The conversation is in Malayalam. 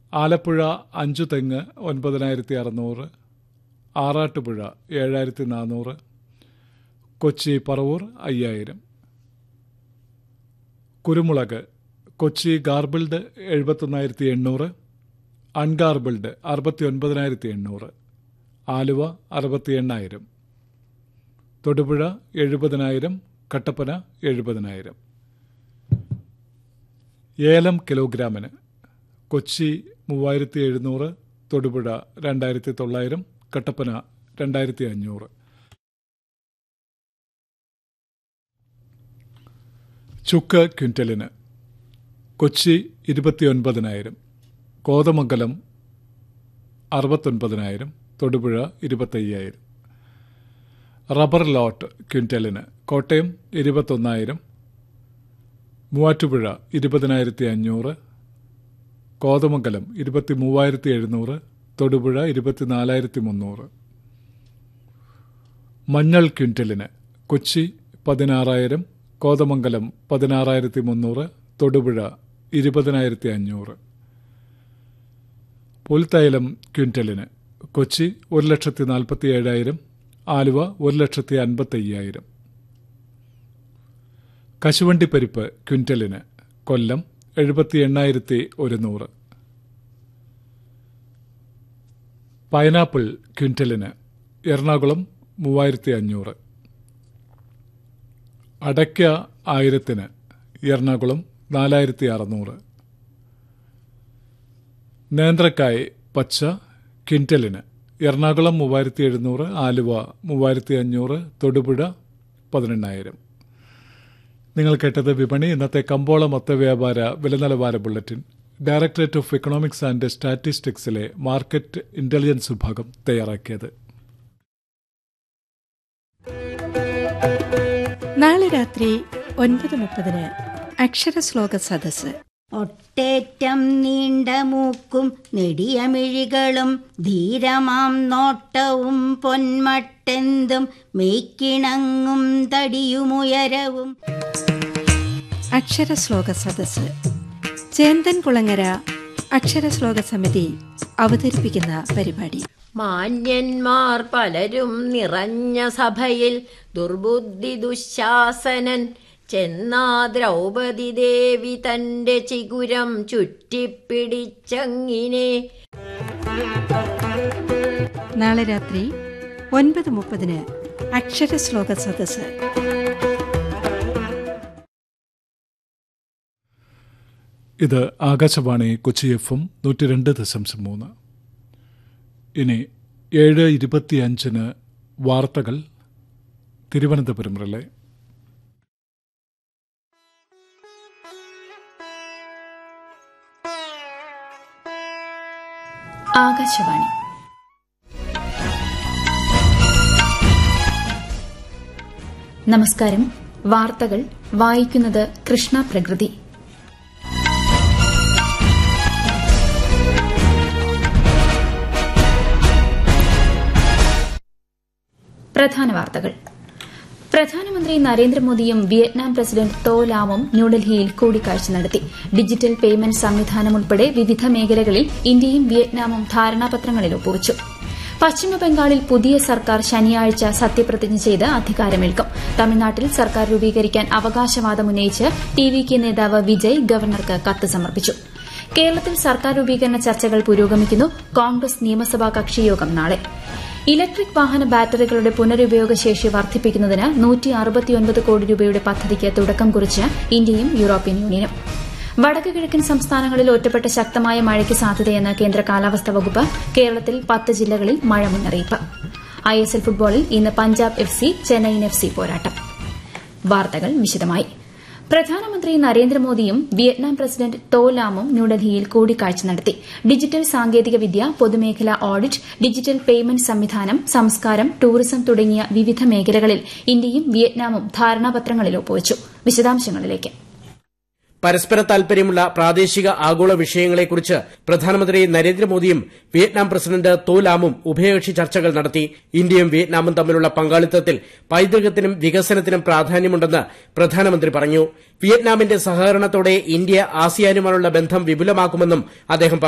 ആലപ്പുഴ അഞ്ചു തെങ്ങ് ഒൻപതിനായിരത്തി അറുന്നൂറ് ആറാട്ടുപുഴ ഏഴായിരത്തി നാനൂറ് കൊച്ചി പറവൂർ അയ്യായിരം കുരുമുളക് കൊച്ചി ഗാർബിൾഡ് എഴുപത്തൊന്നായിരത്തി എണ്ണൂറ് അൺഗാർബിൾഡ് അറുപത്തി ഒൻപതിനായിരത്തി എണ്ണൂറ് ആലുവ അറുപത്തി എണ്ണായിരം തൊടുപുഴ എഴുപതിനായിരം കട്ടപ്പന എഴുപതിനായിരം ഏലം കിലോഗ്രാമിന് കൊച്ചി മൂവായിരത്തി എഴുന്നൂറ് തൊടുപുഴ രണ്ടായിരത്തി തൊള്ളായിരം കട്ടപ്പന രണ്ടായിരത്തി അഞ്ഞൂറ് ചുക്ക് ക്വിൻ്റലിന് കൊച്ചി ഇരുപത്തിയൊൻപതിനായിരം കോതമംഗലം അറുപത്തൊൻപതിനായിരം തൊടുപുഴ ഇരുപത്തയ്യായിരം റബ്ബർ ലോട്ട് ക്വിൻ്റലിന് കോട്ടയം ഇരുപത്തൊന്നായിരം മൂവാറ്റുപുഴ ഇരുപതിനായിരത്തി അഞ്ഞൂറ് കോതമംഗലം ഇരുപത്തി മൂവായിരത്തി എഴുന്നൂറ് തൊടുപുഴ ഇരുപത്തിനാലായിരത്തി മുന്നൂറ് മഞ്ഞൾ ക്വിൻ്റലിന് കൊച്ചി പതിനാറായിരം കോതമംഗലം പതിനാറായിരത്തി മുന്നൂറ് തൊടുപുഴ ഇരുപതിനായിരത്തി അഞ്ഞൂറ് പുൽത്തൈലം ക്വിൻ്റലിന് കൊച്ചി ഒരു ലക്ഷത്തി നാൽപ്പത്തി ഏഴായിരം ആലുവ ഒരു ലക്ഷത്തി അൻപത്തയ്യായിരം കശുവണ്ടിപ്പരിപ്പ് ക്വിൻ്റലിന് കൊല്ലം എഴുപത്തി എണ്ണായിരത്തി ഒരുന്നൂറ് പൈനാപ്പിൾ ക്വിൻ്റലിന് എറണാകുളം മൂവായിരത്തി അഞ്ഞൂറ് അടയ്ക്ക ആയിരത്തിന് എറണാകുളം നാലായിരത്തി അറുന്നൂറ് നേന്ത്രക്കായ് പച്ച ക്വിൻ്റലിന് എറണാകുളം മൂവായിരത്തി എഴുന്നൂറ് ആലുവ മൂവായിരത്തി അഞ്ഞൂറ് തൊടുപുഴ പതിനെണ്ണായിരം നിങ്ങൾ കേട്ടത് വിപണി ഇന്നത്തെ കമ്പോള മൊത്ത വ്യാപാര വിലനിലവാര bulletin directorate of economics and സ്റ്റാറ്റിസ്റ്റിക്സിലെ മാർക്കറ്റ് ഇന്റലിജൻസ് വിഭാഗം തയ്യാറാക്കിയത് നാളെ രാത്രി ഒൻപത് മുപ്പതിന് അക്ഷരശ്ലോക സദസ്സ് ഒട്ടേറ്റം നീണ്ട മൂക്കും നെടിയ മിഴികളും ധീരമാം നോട്ടവും പൊന്മട്ടെന്തും മെയ്ക്കിണങ്ങും തടിയുമുയരവും അക്ഷരശ്ലോക സദസ്സ് ചേന്തൻ കുളങ്ങര അക്ഷരശ്ലോക സമിതി അവതരിപ്പിക്കുന്ന പരിപാടി മാന്യന്മാർ പലരും നിറഞ്ഞ സഭയിൽ ദുർബുദ്ധി ദുശാസനൻ ചെന്നാ ദ്രൗപദി ദേവി തന്റെ ചിഗുരം ചുറ്റിപ്പിടിച്ചങ്ങിനെ നാളെ രാത്രി ഒൻപത് മുപ്പതിന് അക്ഷരശ്ലോക സദസ്സ് ഇത് ആകാശവാണി കൊച്ചി എഫ് എം നൂറ്റി രണ്ട് ദശാംശം മൂന്ന് ഇനി ഏഴ് ഇരുപത്തിയഞ്ചിന് വാർത്തകൾ തിരുവനന്തപുരം റിലേ ആകാശവാണി നമസ്കാരം വാർത്തകൾ വായിക്കുന്നത് കൃഷ്ണ പ്രകൃതി പ്രധാന വാർത്തകൾ പ്രധാനമന്ത്രി നരേന്ദ്രമോദിയും വിയറ്റ്നാം പ്രസിഡന്റ് തോ ലാമും ന്യൂഡൽഹിയിൽ കൂടിക്കാഴ്ച നടത്തി ഡിജിറ്റൽ പേയ്മെന്റ് സംവിധാനം ഉൾപ്പെടെ വിവിധ മേഖലകളിൽ ഇന്ത്യയും വിയറ്റ്നാമും ധാരണാപത്രങ്ങളിൽ ഒപ്പുവച്ചു പശ്ചിമബംഗാളിൽ പുതിയ സർക്കാർ ശനിയാഴ്ച സത്യപ്രതിജ്ഞ ചെയ്ത് അധികാരമേൽക്കും തമിഴ്നാട്ടിൽ സർക്കാർ രൂപീകരിക്കാൻ അവകാശവാദമുന്നയിച്ച് ടി വി കെ നേതാവ് വിജയ് ഗവർണർക്ക് കത്ത് സമർപ്പിച്ചു കേരളത്തിൽ സർക്കാർ രൂപീകരണ ചർച്ചകൾ പുരോഗമിക്കുന്നു കോൺഗ്രസ് നിയമസഭാ കക്ഷിയോഗം നാളെ ഇലക്ട്രിക് വാഹന ബാറ്ററികളുടെ പുനരുപയോഗ ശേഷി വർദ്ധിപ്പിക്കുന്നതിന് കോടി രൂപയുടെ പദ്ധതിക്ക് തുടക്കം കുറിച്ച് ഇന്ത്യയും യൂറോപ്യൻ യൂണിയനും വടക്ക് കിഴക്കൻ സംസ്ഥാനങ്ങളിൽ ഒറ്റപ്പെട്ട ശക്തമായ മഴയ്ക്ക് സാധ്യതയെന്ന് കേന്ദ്ര കാലാവസ്ഥാ വകുപ്പ് കേരളത്തിൽ പത്ത് ജില്ലകളിൽ മഴ മുന്നറിയിപ്പ് ഐഎസ്എൽ ഫുട്ബോളിൽ ഇന്ന് Punjab F C Chennaiyin F C പോരാട്ടം വാർത്തകൾ വിശദമായി പ്രധാനമന്ത്രി നരേന്ദ്രമോദിയും വിയറ്റ്നാം പ്രസിഡന്റ് തോ ലാമും ന്യൂഡൽഹിയിൽ കൂടിക്കാഴ്ച നടത്തി ഡിജിറ്റൽ സാങ്കേതികവിദ്യ പൊതുമേഖലാ ഓഡിറ്റ് ഡിജിറ്റൽ പേയ്മെന്റ് സംവിധാനം സംസ്കാരം ടൂറിസം തുടങ്ങിയ വിവിധ മേഖലകളിൽ ഇന്ത്യയും വിയറ്റ്നാമും ധാരണാപത്രങ്ങളിൽ ഒപ്പുവച്ചു വിശദാംശങ്ങളിലേക്ക് പരസ്പര താൽപര്യമുള്ള പ്രാദേശിക ആഗോള വിഷയങ്ങളെക്കുറിച്ച് പ്രധാനമന്ത്രി നരേന്ദ്രമോദിയും വിയറ്റ്നാം പ്രസിഡന്റ് തോ ലാമും ഉഭയകക്ഷി ചർച്ചകൾ നടത്തി ഇന്ത്യയും വിയറ്റ്നാമും തമ്മിലുള്ള പങ്കാളിത്തത്തിൽ പൈതൃകത്തിനും വികസനത്തിനും പ്രാധാന്യമുണ്ടെന്ന് പ്രധാനമന്ത്രി പറഞ്ഞു വിയറ്റ്നാമിന്റെ സഹകരണത്തോടെ ഇന്ത്യ ആസിയാനുമായുള്ള ബന്ധം വിപുലമാക്കുമെന്നും അദ്ദേഹം പറഞ്ഞു